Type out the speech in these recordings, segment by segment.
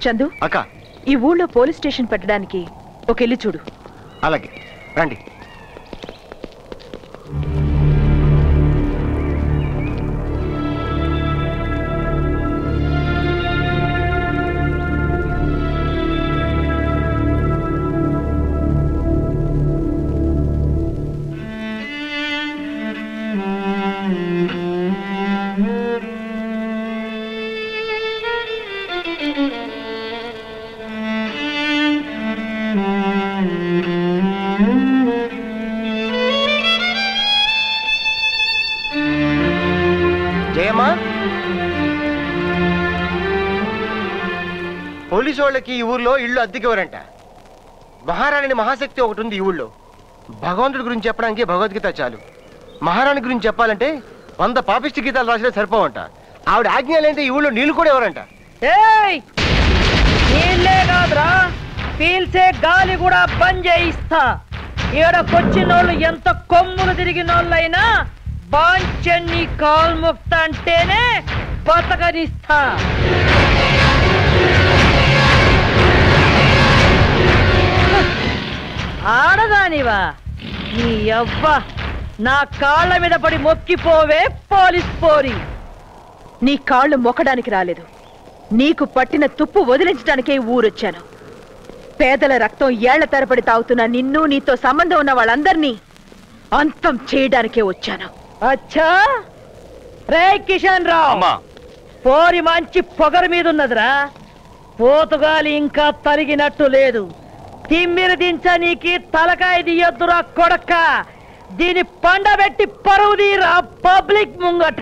చందు అక్క ఈ ఊళ్ళో పోలీస్ స్టేషన్ పెట్టడానికి ఒక ఇల్లు చూడు అలాగే రండి జయమ్మా పోలీసు వాళ్ళకి ఈ ఊర్లో ఇల్లు అద్దెకివ్వరంట మహారాణి మహాశక్తి ఒకటి ఉంది ఈ ఊళ్ళో భగవంతుడి గురించి చెప్పడానికి భగవద్గీత చాలు మహారాణి గురించి చెప్పాలంటే వంద పాపిష్టి గీతాలు రాసినా సరిపోవంట ఆవిడ ఆజ్ఞ లేంటే ఈ ఊళ్ళో నీళ్లు కూడా ఎవరంట ఏయ్ నీళ్ళే కాదురా పీల్చే గాలి కూడా బంద్ చేయిస్తా ఈడకొచ్చినోళ్ళు ఎంత కొమ్ములు తిరిగినోళ్ళైనా బాంచన్ని కాల్ముక్త అంటేనే బతకనిస్తా ఆడదానివా నీ అవ్వ నా కాళ్ళ మీద పడి మొక్కిపోవే పోలీస్ పోరి నీ కాళ్ళు మొక్కడానికి రాలేదు నీకు పట్టిన తుప్పు వదిలించడానికే ఈ ఊరొచ్చాను పేదల రక్తం ఏళ్ల తరబడి తాగుతున్న నిన్ను నీతో సంబంధం ఉన్న వాళ్ళందరినీ అంతం చేయడానికే వచ్చాను అచ్చా రే కిషన్ రావు పోరి మంచి పొగరు మీద ఉన్నదిరా పోతుగాలి ఇంకా తరిగినట్టు లేదు తిమ్మిరి దించనీకి తలకాయ దియ్యొద్దురా కొడక్క దీని పండబెట్టి పరువు తీరా పబ్లిక్ ముంగట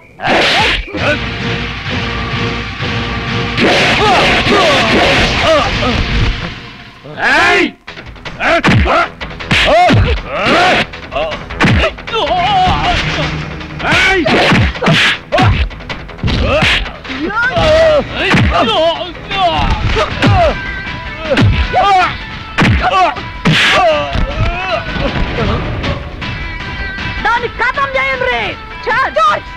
దాన్ని కథం చేయండి జార్జ్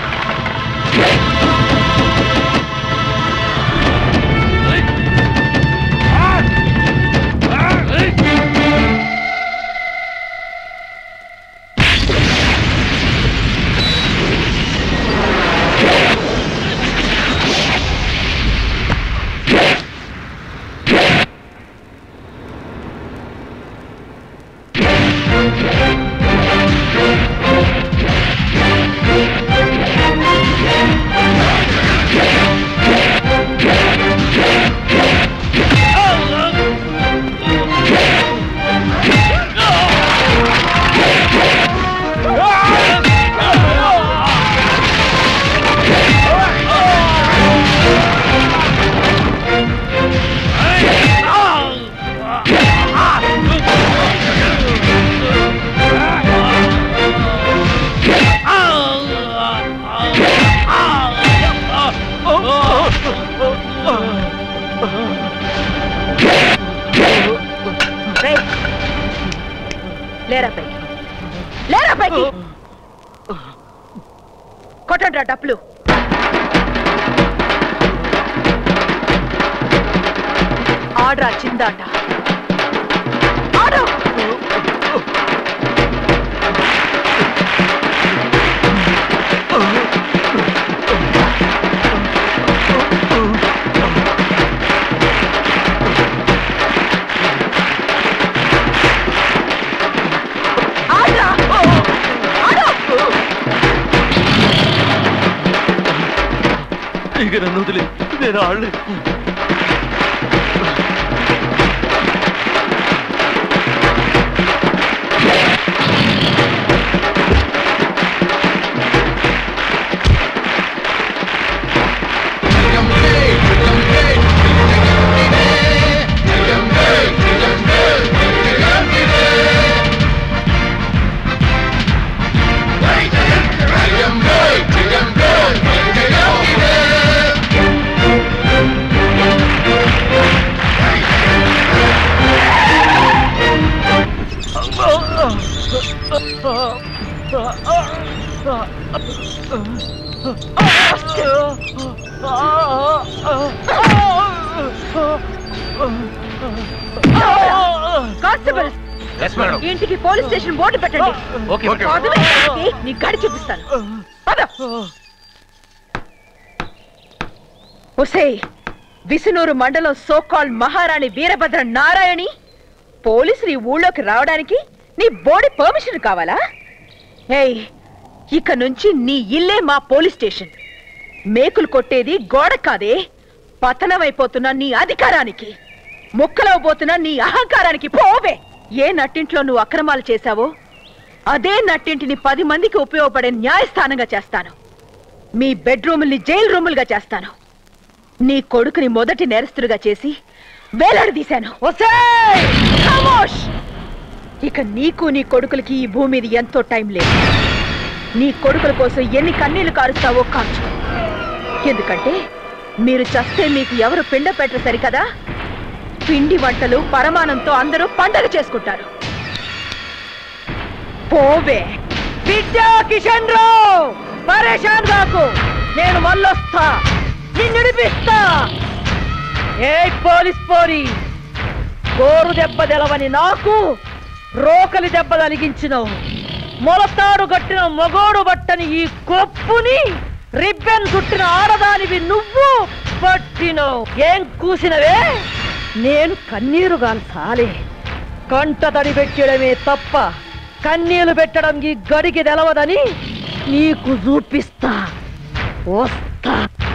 Ah! లేరా పైకి లేరా పైకి కొట్టండి డప్పులు ఆర్డర్ చిందాట ఆర్డర్ ఆర్డర్ ఆర్డర్ ఇక నన్ను వదిలే నేను ఆడలే కానిస్టేబుల్ ఎస్ మేడం ఇంటికి పోలీస్ స్టేషన్ బోర్డు పెట్టండి ఓకే ఓకే చదువుకోవడానికి నీ గడి చూపిస్తాను పద ఒసేయ్ విసునూరు మండలం సోకాల్ మహారాణి వీరభద్ర నారాయణి పోలీసులు ఈ ఊళ్ళోకి రావడానికి నీ బోడి పర్మిషన్ కావాలా ఏయ్ ఇక నుంచి నీ ఇల్లే మా పోలీస్ స్టేషన్ మేకులు కొట్టేది గోడ కాదే పతనమైపోతున్న నీ అధికారానికి ముక్కలవబోతున్న నీ అహంకారానికి పోవే ఏ నట్టింట్లో నువ్వు అక్రమాలు చేశావో అదే నట్టింటిని పది మందికి ఉపయోగపడే న్యాయస్థానంగా చేస్తాను మీ బెడ్రూముల్ని జైలు రూములుగా చేస్తాను నీ కొడుకుని మొదటి నేరస్తుడిగా చేసి వేలాడదీశాను ఒసేయ్! ఖమోష్! ఇక నీకు నీ కొడుకులకి ఈ భూమి మీద ఎంతో టైం లేదు నీ కొడుకుల కోసం ఎన్ని కన్నీళ్లు కారుస్తావో కాల్చు ఎందుకంటే మీరు చస్తే మీకు ఎవరు పిండ పెట్టరు సరికదా పిండి వంటలు పరమానంతో అందరూ పండగ చేసుకుంటారు పోవే విద్యా కిషన్ రావు పరేషాన్ కాకు నేను మళ్ళొస్తా నిన్నుడిపిస్తా ఏ పోలీస్ పోరి గోరు దెబ్బ తెలవని నాకు రోకలి దెబ్బ తలిగించినవు మొలతాడు కట్టిన మగోడు బట్టని ఈ కొప్పుని రిబ్బన్ చుట్టిన ఆడదానివి నువ్వు పట్టినవు ఏం కూసినవే నేను కన్నీరు సాలే కంట తడి పెట్టడమే తప్ప కన్నీళ్లు పెట్టడం ఈ గడికి తెలవదని నీకు చూపిస్తా వస్తా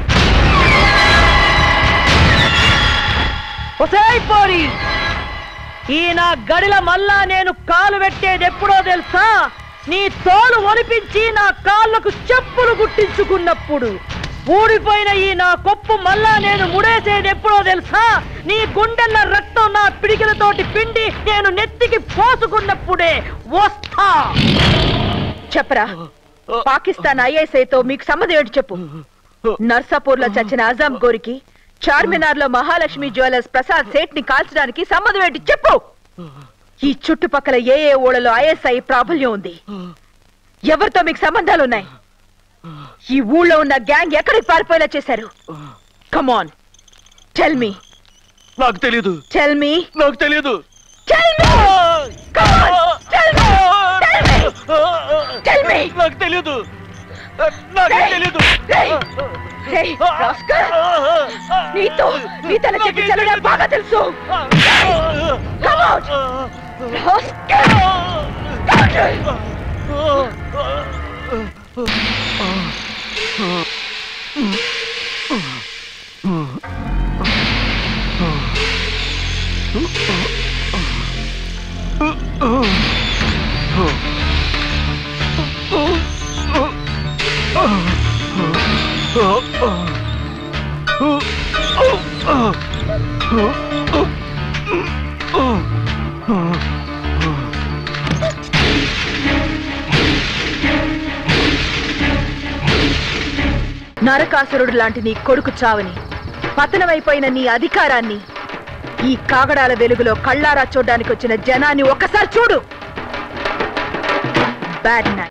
ఒసేయ్ పోరి ఈ నా గడిల మళ్ళా నేను కాలు పెట్టేది ఎప్పుడో తెలుసా నీ తోలు ఒలిపించి నా కాళ్ళకు చెప్పులు గుట్టించుకున్నప్పుడు ఊడిపోయిన ఈ నా కొప్పు మళ్ళా నేను ముడేసేది ఎప్పుడో తెలుసా నీ గుండెల రక్తం నా పిడికిలతోటి పిండి నేను నెత్తికి పోసుకున్నప్పుడే వస్తా చెప్పరా పాకిస్తాన్ ఐఎస్ఐ తో మీకు సంబంధం ఏంటి చెప్పు నర్సాపూర్ లో చచ్చిన అజాం గోరికి చార్మినార్ లో మహాలక్ష్మి జ్యువెలర్స్ ప్రసాద్ సేట్ ని కాల్చడానికి సంబంధం ఏంటి చెప్పు ఈ చుట్టుపక్కల ఏ ఏ ఊళ్ళలో ఐఎస్ఐ ప్రాబల్యం ఉంది ఎవరితో మీకు సంబంధాలు ఉన్నాయి ఈ ఊళ్ళో ఉన్న గ్యాంగ్ ఎక్కడికి పారిపోయేలా చేశారు కమాన్ టెల్ మీ నాకు తెలీదు టెల్ మీ నాకు తెలీదు tell me tell me tell me tell me నాకు తెలీదు నాకు తెలీదు నీతో నీ తల చెప్పించాలో నాకు బాగా తెలుసు Come out! Rascal! Scoundrel! నరకాసురుడు లాంటి నీ కొడుకు చావని పతనమైపోయిన నీ అధికారాన్ని ఈ కాగడాల వెలుగులో కళ్ళారా చూడ్డానికి వచ్చిన జనాన్ని ఒక్కసారి చూడు బ్యాడ్ నైట్